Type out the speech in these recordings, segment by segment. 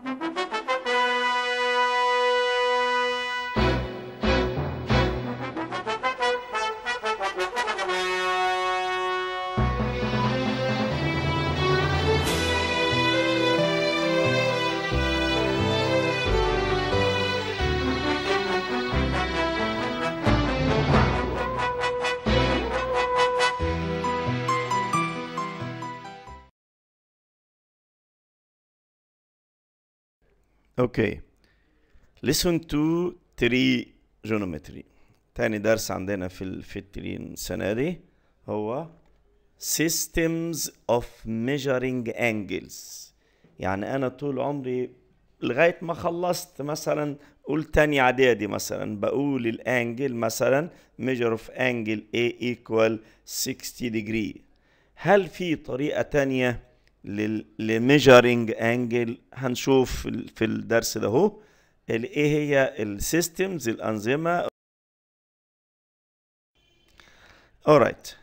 اوكي listen to trigonometry تاني درس عندنا في ال- في الترين السنة دي هو systems of measuring angles يعني أنا طول عمري لغاية ما خلصت مثلا قول تاني إعدادي مثلا بقول الأنجل مثلا measure of angle A equal 60 degree هل في طريقة تانية لميجرنج انجل هنشوف في ال- في الدرس ده اهو ال- ايه هي السيستمز الانظمه alright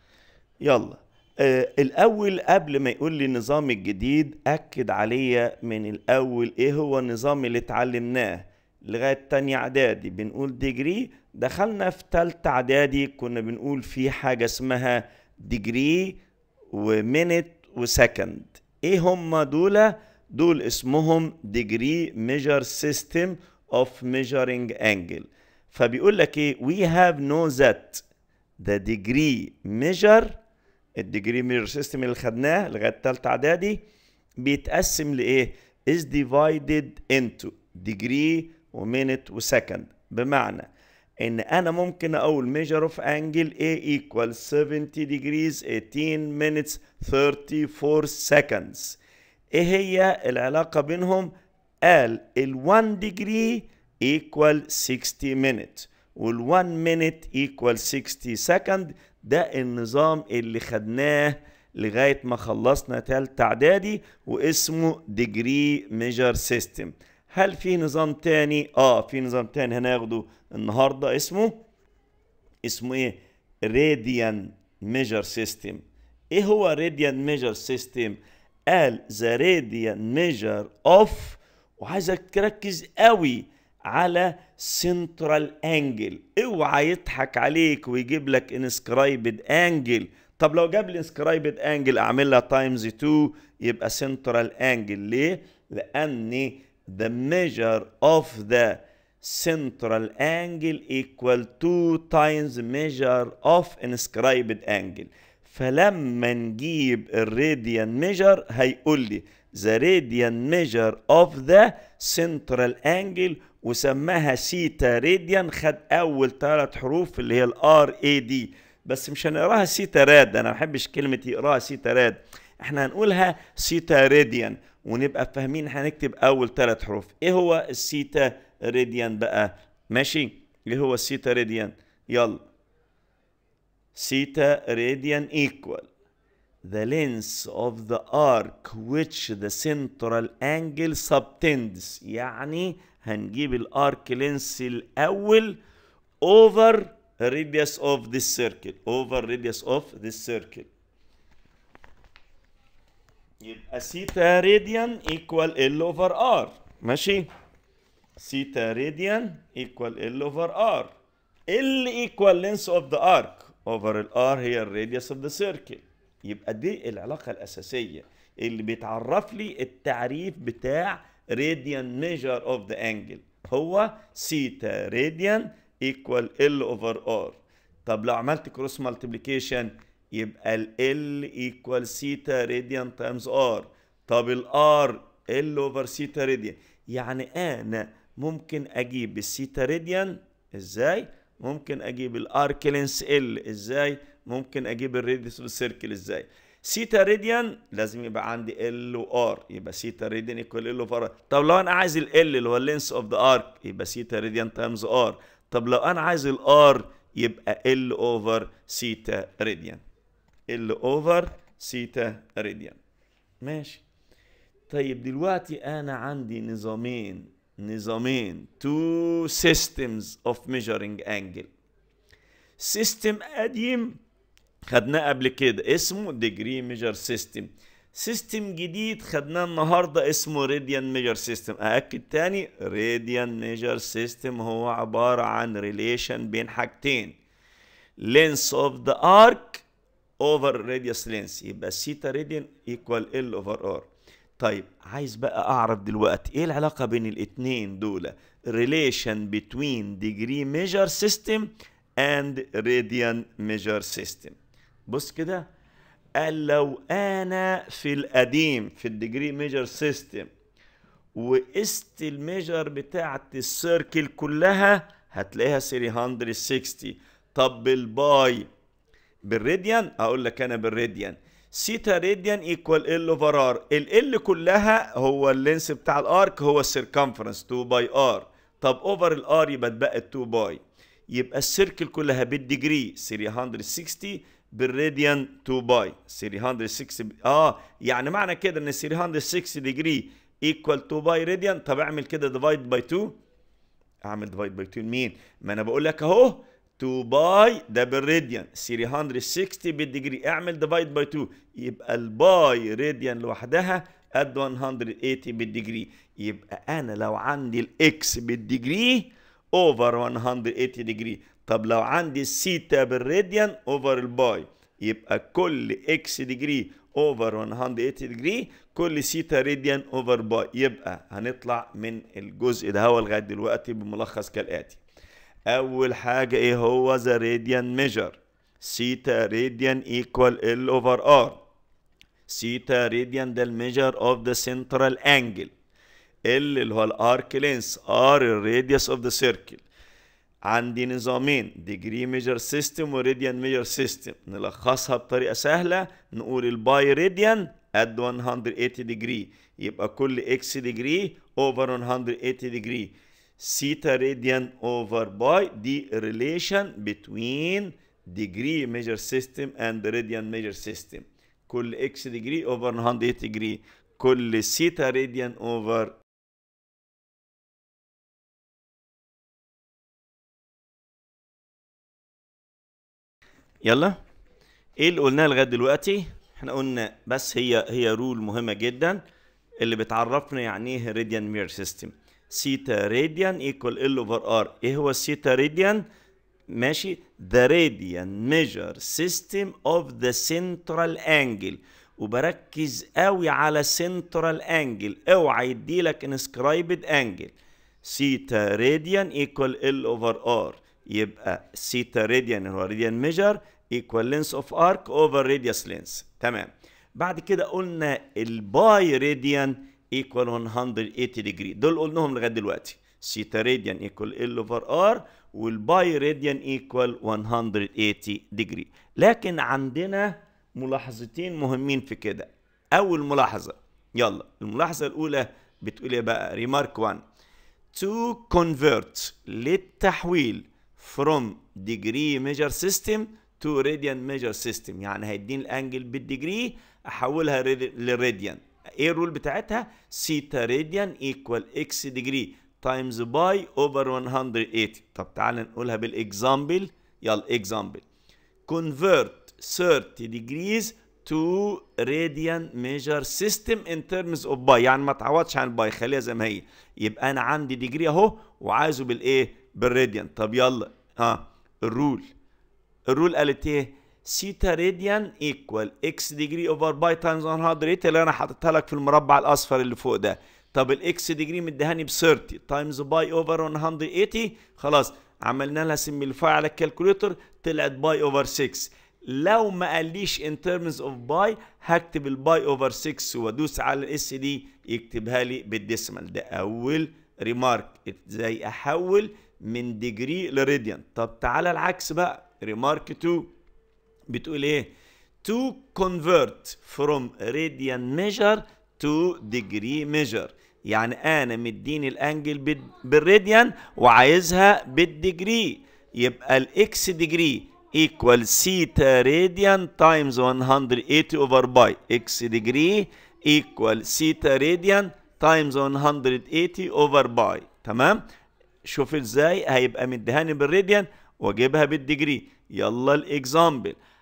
يلا آه الاول قبل ما يقول لي النظام الجديد اكد عليا من الاول ايه هو النظام اللي اتعلمناه لغايه تانية اعدادي بنقول ديجري دخلنا في تالتة اعدادي كنا بنقول في حاجه اسمها ديجري ومينت وسكند ايه هم دول دول اسمهم degree measure system of measuring angle فبيقول لك ايه we have know that the degree measure الديجري measure system اللي خدناه لغايه تالتة اعدادي بيتقسم لايه is divided into degree ومينت وسكند بمعنى ان انا ممكن اقول measure of angle A equal 70 degrees 18 minutes 34 seconds ايه هي العلاقة بينهم قال ال 1 degree equal 60 minutes وال 1 minute equal 60 second ده النظام اللي خدناه لغاية ما خلصنا تالتة اعدادي واسمه degree measure system هل في نظام تاني؟ اه في نظام تاني هناخده النهارده اسمه اسمه ايه؟ راديان ميجر سيستم ايه هو راديان ميجر سيستم؟ قال ذا راديان ميجر اوف وعايزك تركز قوي على سنترال انجل اوعى يضحك عليك ويجيب لك انسكرايبد انجل طب لو جاب لي انسكرايبد انجل اعمل لها تايمز 2 يبقى سنترال انجل ليه؟ لان the measure of the central angle equal 2 times measure of inscribed angle فلما نجيب الراديان ميجر هيقول لي the radian measure of the central angle وسماها سيتا راديان خد اول ثلاث حروف اللي هي الار اي دي بس مش هنقراها سيتا راد انا ما بحبش كلمه يقراها سيتا راد احنا هنقولها سيتا راديان ونبقى فاهمين هنكتب اول ثلاث حروف ايه هو السيتا راديان بقى ماشي ايه هو السيتا راديان يلا سيتا راديان equal the length of the arc which the central angle subtends يعني هنجيب الارك لينس الاول over radius of this circle over radius of this circle يبقى سيتا راديان equal L over R ماشي سيتا راديان equal L over R L equal length of the arc over ال R هي الراديوس of the circle يبقى دي العلاقة الأساسية اللي بيتعرف لي التعريف بتاع radian measure of the angle هو سيتا راديان equal L over R طب لو عملت كروس مالتيبليكيشن يبقى ال L equal سيتا راديان تايمز R طب ال R L over سيتا راديان يعني أنا ممكن أجيب السيتا راديان إزاي؟ ممكن أجيب الارك لينس ال إزاي؟ ممكن أجيب الراديوس اوف السيركل إزاي؟ سيتا راديان لازم يبقى عندي ال وار يبقى سيتا راديان ايكوال ال اوفر ار طب لو انا عايز ال اللي هو اللينس اوف ذا ارك يبقى سيتا راديان تايمز ار طب لو انا عايز الار يبقى ال اوفر سيتا راديان ال اوفر سيتا راديان ماشي طيب دلوقتي انا عندي نظامين نظامين two systems of measuring angle سيستم قديم خدناه قبل كده اسمه degree measure system سيستم جديد خدناه النهارده اسمه راديان ميجر سيستم ااكد تاني راديان ميجر سيستم هو عباره عن ريليشن بين حاجتين length of the arc over radius length يبقى سيتا راديان equal L over R طيب عايز بقى اعرف دلوقتي ايه العلاقه بين الاتنين دول relation between degree measure system and radian measure system بص كده قال لو انا في القديم في الديجري ميجر سيستم وقست الميجر بتاعت السيركل كلها هتلاقيها 360 طب بالباي بالراديان اقول لك انا بالراديان سيتا راديان ايكوال ال اوفر ار ال كلها هو اللينس بتاع الارك هو السيركمفرنس 2 باي ار طب اوفر الار يبقى اتبقى 2 باي يبقى السيركل كلها بالديجري 360 بالراديان 2 باي 360 اه يعني معنى كده ان 360 ديجري ايكوال 2 باي راديان طب اعمل كده ديفايد باي 2 اعمل ديفايد باي 2 مين ما انا بقول لك اهو 2 باي ده بالراديان 360 بالديجري اعمل ديفايد باي 2 يبقى الباي راديان لوحدها قد 180 بالديجري يبقى انا لو عندي الاكس بالديجري اوفر 180 ديجري طب لو عندي السيتا بالراديان اوفر الباي يبقى كل اكس ديجري اوفر 180 ديجري كل سيتا راديان اوفر باي يبقى هنطلع من الجزء ده هو لغايه دلوقتي بملخص كالاتي اول حاجه ايه هو ذا راديان ميجر سيتا راديان ايكوال ال اوفر ار سيتا راديان ده الميجر اوف ذا سنترال انجل ال اللي هو الارك لينس ار الراديوس اوف ذا سيركل عندي نظامين ديجري ميجر سيستم وراديان ميجر سيستم نلخصها بطريقه سهله نقول الباي راديان at 180 degree يبقى كل اكس ديجري اوفر 180 degree سيتا راديان اوفر باي دي relation between degree measure system and radian measure system كل اكس ديجري اوفر 180 degree كل سيتا راديان اوفر يلا ايه اللي قلناه لغايه دلوقتي احنا قلنا بس هي هي رول مهمه جدا اللي بتعرفنا يعني ايه راديان مير سيستم سيتا راديان ايكوال ال اوفر ار ايه هو السيتا راديان ماشي ذا راديان ميجر سيستم اوف ذا سنترال انجل وبركز قوي على سنترال انجل اوعى يديلك انسكرايبد انجل سيتا راديان ايكوال ال اوفر ار يبقى سيتا راديان هو راديان ميجر ايكوال لينس اوف ارك اوفر راديوس لينس تمام بعد كده قلنا الباي راديان ايكوال 180 ديجري دول قلناهم لغايه دلوقتي سيتا راديان ايكوال ال اوفر ار والباي راديان ايكوال 180 ديجري لكن عندنا ملاحظتين مهمين في كده اول ملاحظه يلا الملاحظه الاولى بتقول ايه بقى ريمارك 1 to convert للتحويل from degree measure system to radian measure system يعني هيديني الانجل بالديجري احولها للراديان ايه الرول بتاعتها سيتا راديان ايكوال اكس ديجري تايمز باي اوفر 180 طب تعال نقولها بالاكزامبل يلا اكزامبل convert 30 degrees to radian measure system in terms of باي يعني ما تعوضش عن الباي خليها زي ما هي يبقى انا عندي ديجري اهو وعايزه بالايه بالراديان طب يلا ها الرول الرول قالت ايه سيتا راديان ايكوال اكس ديجري اوفر باي تايمز 100 اللي انا حاططها لك في المربع الاصفر اللي فوق ده طب الاكس ديجري مديهاني ب 30 تايمز باي اوفر 180 خلاص عملنا لها سمبليفاي على الكالكوليتر طلعت باي اوفر 6 لو ما قاليش ان ترمز اوف باي هكتب الباي اوفر 6 وادوس على الاس دي يكتبها لي بالديسمال ده اول ريمارك ازاي احول من ديجري لراديان طب تعالى العكس بقى ريمارك 2 بتقول ايه to convert from radian measure to degree measure يعني انا مديني الانجل بالراديان وعايزها بالديجري يبقى الاكس ديجري equal سيتا راديان times 180 over باي اكس ديجري equal سيتا راديان times 180 over باي تمام شوف ازاي هيبقى مديهاني بالراديان واجيبها بالديجري يلا الاكزامبل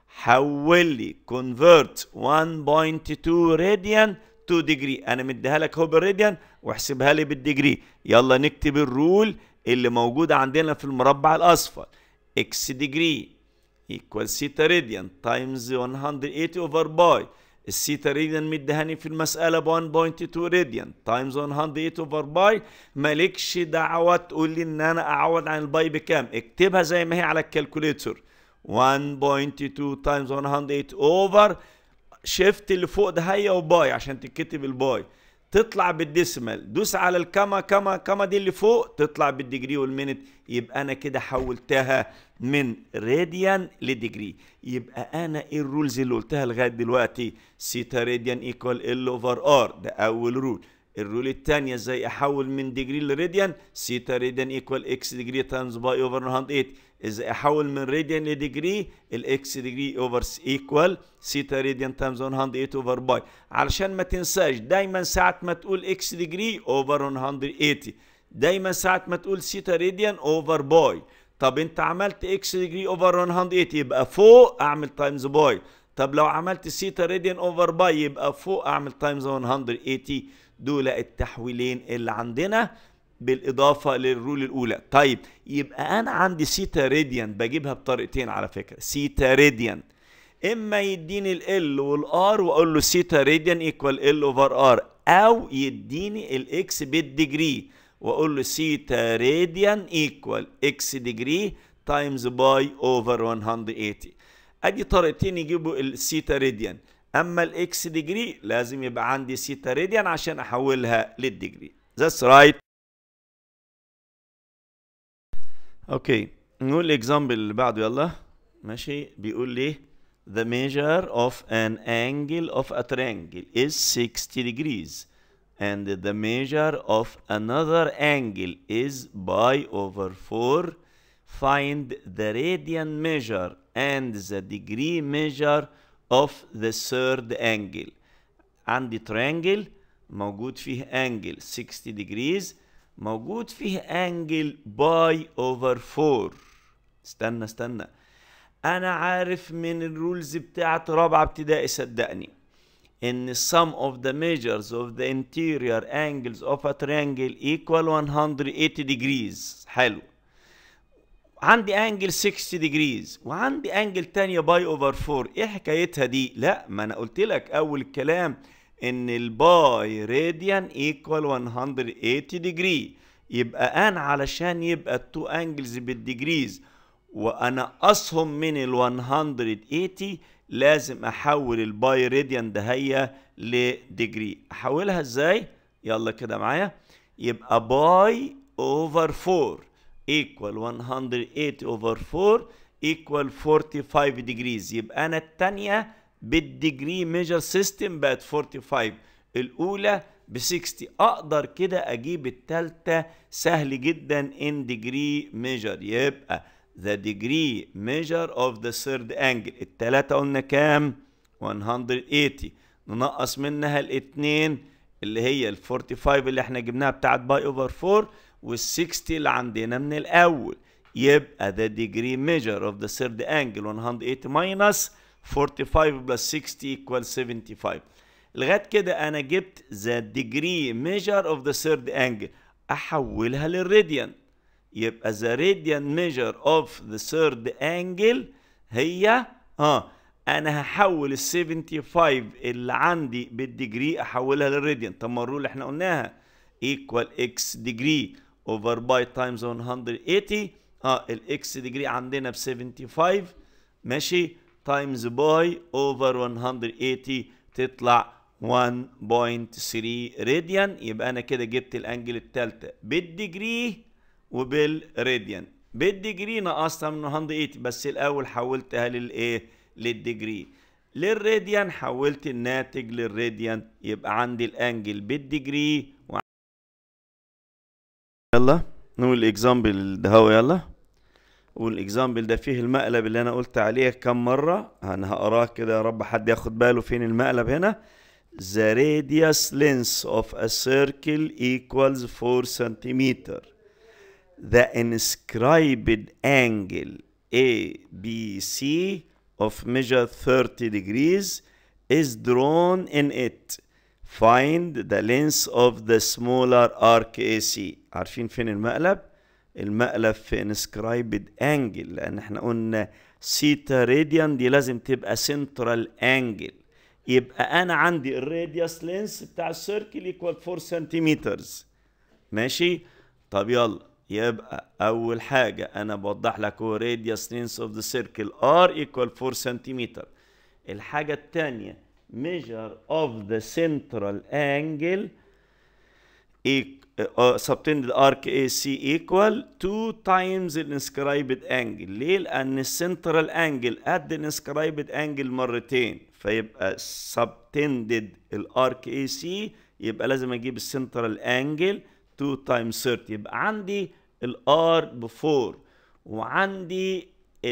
حول لي convert 1.2 radian to degree انا مديها لك اهو بالراديان واحسبها لي بالديجري يلا نكتب الرول اللي موجوده عندنا في المربع الاصفر x degree equal theta radian times 180 over باي الثيتا راديان مدهاني في المسألة ب 1.2 راديان تايمز 180 اوفر باي مالكش دعوة تقول لي ان انا اعوض عن الباي بكام اكتبها زي ما هي على الكالكوليتر 1.2 تايمز 180 اوفر شيفت اللي فوق ده هي وباي عشان تتكتب الباي تطلع بالديسمال دوس على الكما كما كما دي اللي فوق تطلع بالديجري والمينت يبقى انا كده حولتها من راديان لديجري يبقى انا ايه الرولز اللي قلتها لغايه دلوقتي سيتا راديان ايكوال ال اوفر ار ده اول رول الرول الثانيه ازاي احول من ديجري لراديان سيتا راديان ايكوال اكس ديجري تايمز باي اوفر 108 ازاي احول من راديان لديجري الاكس ديجري اوفر ايكوال سيتا راديان تايمز 108 اوفر باي علشان ما تنساش دايما ساعه ما تقول اكس ديجري اوفر 180 دايما ساعه ما تقول سيتا راديان اوفر باي طب انت عملت اكس ديجري اوفر 180 يبقى فوق اعمل تايمز باي طب لو عملت سيتا راديان اوفر باي يبقى فوق اعمل تايمز 180 دول التحويلين اللي عندنا بالاضافه للرول الاولى طيب يبقى انا عندي سيتا راديان بجيبها بطريقتين على فكره سيتا راديان اما يديني ال والار واقول له سيتا راديان ايكوال ال اوفر ار او يديني الاكس بالديجري واقول له سيتا راديان ايكوال اكس ديجري تايمز باي اوفر 180 ادي طريقتين يجيبوا السيتا راديان اما الاكس ديجري لازم يبقى عندي سيتا راديان عشان احولها للديجري That's right اوكي نقول الاكزامبل اللي بعده يلا ماشي بيقول لي the measure of an angle of a triangle is 60 degrees and the measure of another angle is pi over 4 find the radian measure and the degree measure of the third angle عندي triangle موجود فيه angle 60 degrees موجود فيه angle باي over 4 استنى استنى انا عارف من الرولز بتاعت رابعه ابتدائي صدقني ان sum of the measures of the interior angles of a triangle equal 180 degrees حلو عندي انجل 60 ديجريز وعندي انجل تانية باي اوفر 4 ايه حكايتها دي لا ما انا قلت لك اول الكلام ان الباي راديان ايكوال 180 ديجري يبقى انا علشان يبقى التو انجلز بالديجريز وانا اصهم من ال 180 لازم احول الباي راديان دهية لديجري احولها ازاي يلا كده معايا يبقى باي اوفر 4 equal 180 over 4 equal 45 degrees يبقى انا الثانيه بالديجري ميجر سيستم بقت 45 الاولى ب 60 اقدر كده اجيب الثالثه سهل جدا in degree measure يبقى the degree measure of the third angle الثلاثه قلنا كام 180 ننقص منها الاثنين اللي هي ال 45 اللي احنا جبناها بتاعت باي اوفر 4 وال60 اللي عندنا من الاول يبقى the degree measure of the third angle 180 minus 45 plus 60 equals 75 لغايه كده انا جبت the degree measure of the third angle احولها للراديان يبقى the radian measure of the third angle هي اه انا هحول ال 75 اللي عندي بالديجري احولها للراديان طب ما الرول احنا قلناها equal x degree over by times 180 اه الاكس ديجري عندنا ب 75 ماشي تايمز باي اوفر 180 تطلع 1.3 راديان يبقى انا كده جبت الانجل الثالثه بالديجري وبالراديان بالديجري نقصتها من 180 بس الاول حولتها للايه للديجري للراديان حولت الناتج للراديان يبقى عندي الانجل بالديجري و... يلا نقول الاكزامبل ده هو يلا والاكزامبل ده فيه المقلب اللي انا قلت عليه كم مره انا هقراه كده يا رب حد ياخد باله فين المقلب هنا the radius length of a circle equals 4 centimeter the inscribed angle A B C of measure 30 degrees is drawn in it find the length of the smaller arc AC عارفين فين المقلب المقلب في inscribed angle لان احنا قلنا سيتا راديان دي لازم تبقى سنترال انجل يبقى انا عندي الراديوس لينس بتاع السيركل ايكوال 4 سنتيمتر ماشي طب يلا يبقى اول حاجه انا بوضح لك هو راديوس لينس اوف ذا سيركل ار ايكوال 4 سنتيمتر الحاجه الثانيه measure of the central angle uh, subtended arc AC equal 2 times الانسكرايبد angle ليه؟ لأن السنترال انجل قد الانسكرايبد انجل مرتين فيبقى subtended الارك AC يبقى لازم اجيب السنترال انجل 2 times 30 يبقى عندي الار ب 4 وعندي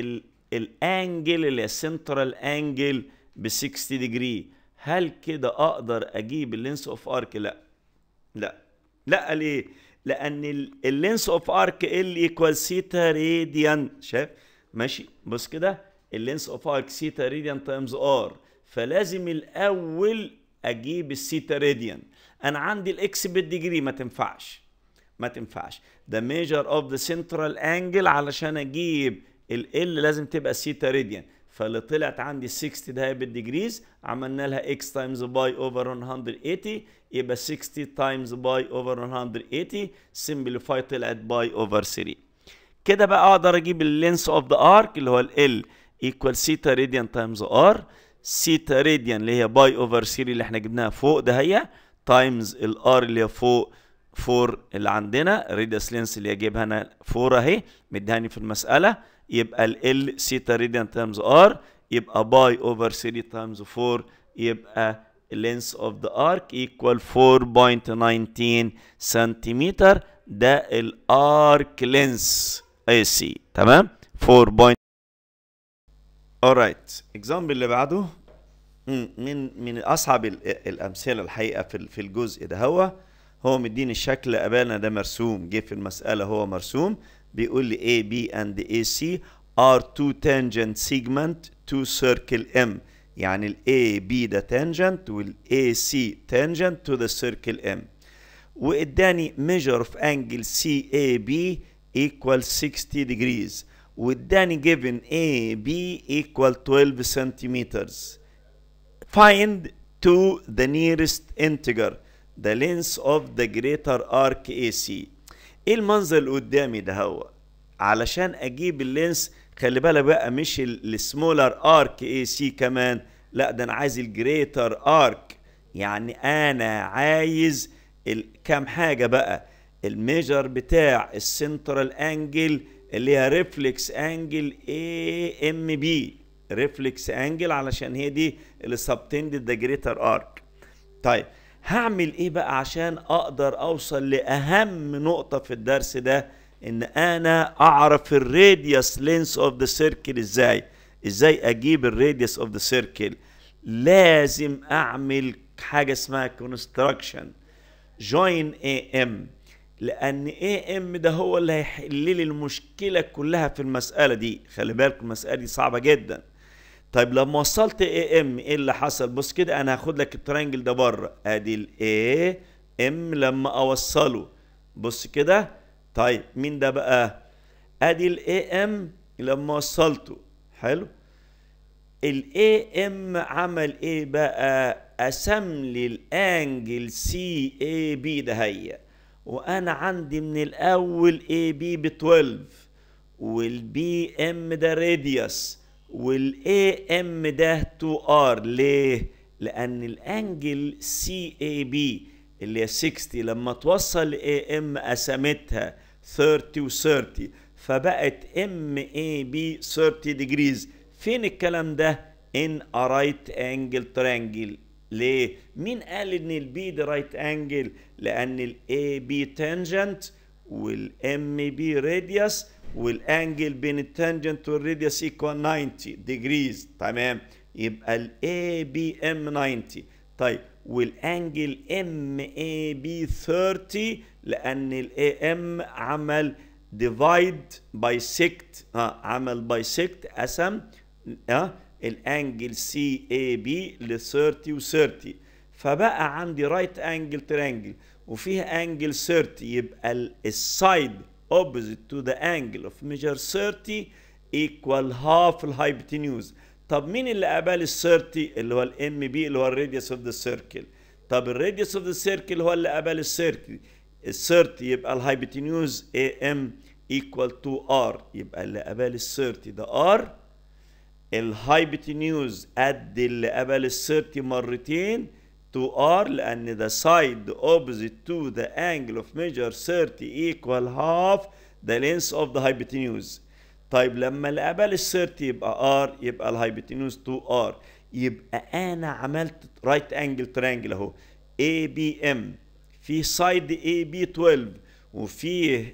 الانجل اللي هي السنترال انجل ب 60 ديجري هل كده اقدر اجيب اللينس اوف ارك لا لا لا ليه لان اللينس اوف ارك ال ايكوال سيتا راديان شايف ماشي بص كده اللينس اوف ارك سيتا راديان تايمز ار فلازم الاول اجيب السيتا راديان انا عندي الاكس بالديجري ما تنفعش ما تنفعش ده ميجر اوف ذا سنترال انجل علشان اجيب ال لازم تبقى سيتا راديان فاللي طلعت عندي 60 ده بالديجريز عملنا لها x تايمز باي اوفر 180 يبقى 60 تايمز باي اوفر 180 سمبليفاي طلعت باي اوفر 3 كده بقى اقدر اجيب اللينس اوف ذا ارك اللي هو ال ايكوال سيتا راديان تايمز ار سيتا راديان اللي هي باي اوفر 3 اللي احنا جبناها فوق ده هي تايمز الار اللي هي فوق 4 اللي عندنا ريديوس لينس اللي اجيبها انا 4 اهي مديهاني في المساله يبقى ال ال سيتا راديان تايمز ار يبقى باي اوفر 3 تايمز 4 يبقى length of the arc equal 4.19 سنتيمتر ده الارك لينس اي سي تمام 4. alright example اللي بعده من من اصعب الامثله الحقيقه في في الجزء ده هو هو مديني الشكل قبلنا ده مرسوم جه في المساله هو مرسوم بيقول لي A B and AC are two tangent segment to circle M يعني ال A B ده tangent وال AC tangent to the circle M واداني measure of angle CAB equal 60 degrees واداني given AB equal 12 centimeters find to the nearest integer the length of the greater arc AC ايه المنظر اللي قدامي ده هو علشان اجيب اللينس خلي بالك بقى مش السمولر ارك اي سي كمان لا ده انا عايز الجريتر ارك يعني انا عايز كام حاجه بقى الميجر بتاع السنترال انجل اللي هي ريفلكس انجل اي ام بي ريفلكس انجل علشان هي دي اللي سبتندد ذا جريتر ارك طيب هعمل ايه بقى عشان اقدر اوصل لاهم نقطة في الدرس ده ان انا اعرف الراديوس لينس اوف ذا سيركل ازاي ازاي اجيب الراديوس اوف ذا سيركل لازم اعمل حاجة اسمها كونستراكشن جوين اي ام لان اي ام ده هو اللي هيحل لي المشكلة كلها في المسألة دي خلي بالك المسألة دي صعبة جدا طيب لما وصلت اي ام ايه اللي حصل بص كده انا هاخد لك الترينجل ده بره ادي الاي ام لما اوصله بص كده طيب مين ده بقى ادي الاي ام لما وصلته حلو الاي ام عمل ايه بقى قسم لي الانجل سي اي بي ده هي وانا عندي من الاول اي بي ب 12 والبي ام ده راديوس والاي ام ده 2 ار ليه لان الانجل سي اي بي اللي هي 60 لما توصل اي ام قسمتها 30 و 30 فبقت ام اي بي 30 ديجريز فين الكلام ده ان ا رايت انجل ترانجل ليه مين قال ان البي ده رايت انجل لان الاي بي تانجنت والام بي راديوس والانجل بين التانجنت والراديوس ايكوال 90 ديجريز تمام يبقى الاي بي ام 90 طيب والانجل ام اي بي 30 لان الاي ام عمل ديفايد بايسكت اه عمل بايسكت قسم اه الانجل سي اي بي ل 30 و 30 فبقى عندي رايت انجل ترانجل وفيها انجل 30 يبقى السايد opposite to the angle of measure 30 equal half الهايبوتنيوز طب مين اللي قبل ال 30 اللي هو الام بي اللي هو الراديوس اوف ذا سيركل طب الراديوس اوف ذا سيركل هو اللي قبل السيركل ال 30 يبقى الهايبوتنيوز اي ام equal to r يبقى اللي قبل ال 30 ده r الهايبوتنيوز قد اللي قبل ال 30 مرتين to r لأن the side opposite to the angle of measure 30 equal half the length of the hypotenuse طيب لما اللي قبل ال 30 يبقى r يبقى الهايبوتنيوز 2r يبقى أنا عملت right angle triangle أهو ABM في سايد AB 12 وفيه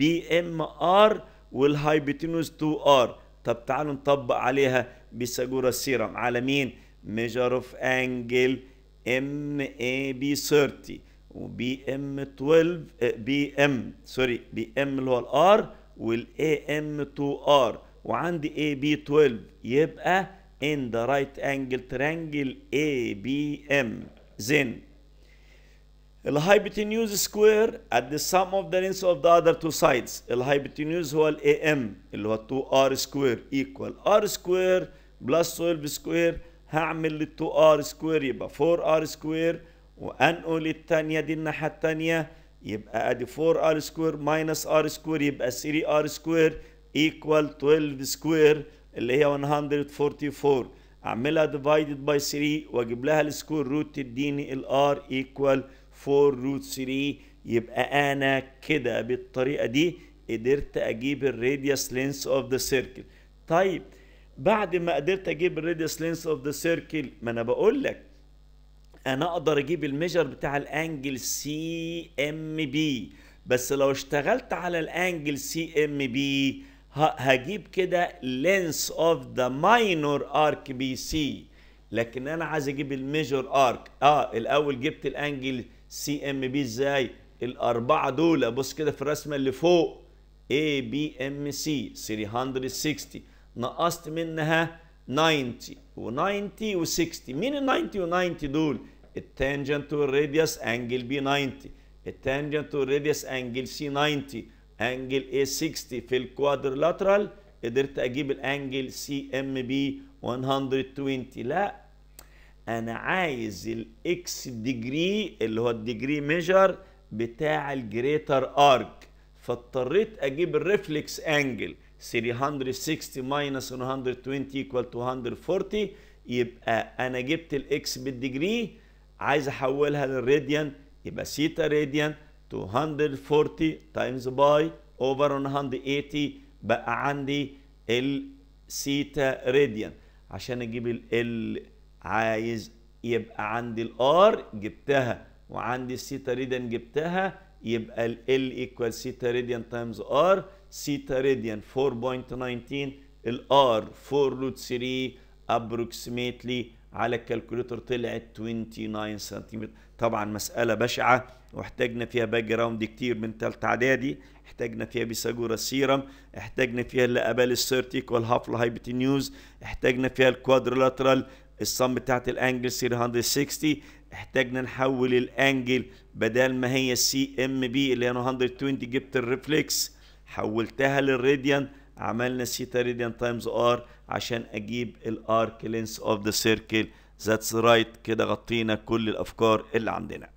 BMR والهايبوتنيوز 2R طب تعالوا نطبق عليها بيثاغورس سيرم على مين؟ measure of angle ام اي بي 30 وبي ام 12 بي ام سوري بي ام اللي هو الار والاي ام 2 ار وعندي اي بي 12 يبقى in the right angle triangle ABM then الهايبوتنيوز سكوير at the sum of the lengths of the other two sides الهايبوتنيوز هو ال AM اللي هو 2R سكوير equal R سكوير بلس 12 سكوير هعمل ال 2R سكوير يبقى 4R سكوير وانقل الثانية دي الناحية الثانية يبقى ادي 4R سكوير ماينس R سكوير يبقى 3R سكوير equal 12 سكوير اللي هي 144 اعملها divided by 3 واجيب لها السكوير روت تديني الار equal 4 روت 3 يبقى انا كده بالطريقه دي قدرت اجيب الراديوس لينس اوف ذا سيركل طيب بعد ما قدرت اجيب الراديوس لينس اوف ذا سيركل ما انا بقول لك انا اقدر اجيب الميجر بتاع الانجل سي ام بي بس لو اشتغلت على الانجل سي ام بي هجيب كده لينس اوف ذا ماينور ارك بي سي لكن انا عايز اجيب الميجر ارك اه الاول جبت الانجل سي ام بي ازاي الاربعه دول بص كده في الرسمه اللي فوق اي بي ام سي 360 نقصت منها 90 و90 و60 مين ال 90 و90 دول التانجنت والراديوس انجل بي 90 التانجنت والراديوس انجل سي 90 انجل اي 60 في الكوادرلاترال قدرت اجيب الانجل سي ام بي 120 لا انا عايز الاكس ديجري اللي هو الديجري ميجر بتاع الجريتر ارك فاضطريت اجيب الريفلكس انجل 360 ماينس 120 ايكوال 240 يبقى انا جبت الاكس بالديجري عايز احولها للراديان يبقى سيتا راديان 240 تايمز باي اوفر 180 بقى عندي السيتا راديان عشان اجيب ال عايز يبقى عندي الار جبتها وعندي السيتا راديان جبتها يبقى ال ايكوال سيتا راديان تايمز ار سيتا راديان 4.19 الار 4 روت 3 ابروكسيميتلي على الكالكوليتر طلعت 29 سنتيمتر طبعا مسألة بشعة واحتاجنا فيها باك جراوند كتير من تالتة اعدادي احتاجنا فيها بيثاغورس سيرم احتاجنا فيها الابال السيرتيك والهاف هايبوتنيوز احتاجنا فيها الكوادرلاترال الصم بتاعت الانجل 360 احتاجنا نحول الانجل بدل ما هي سي ام بي اللي هي 120 جبت الريفلكس حولتها للراديان عملنا سيتا راديان تايمز ار عشان اجيب الارك لينس اوف ذا سيركل ذاتس رايت كده غطينا كل الافكار اللي عندنا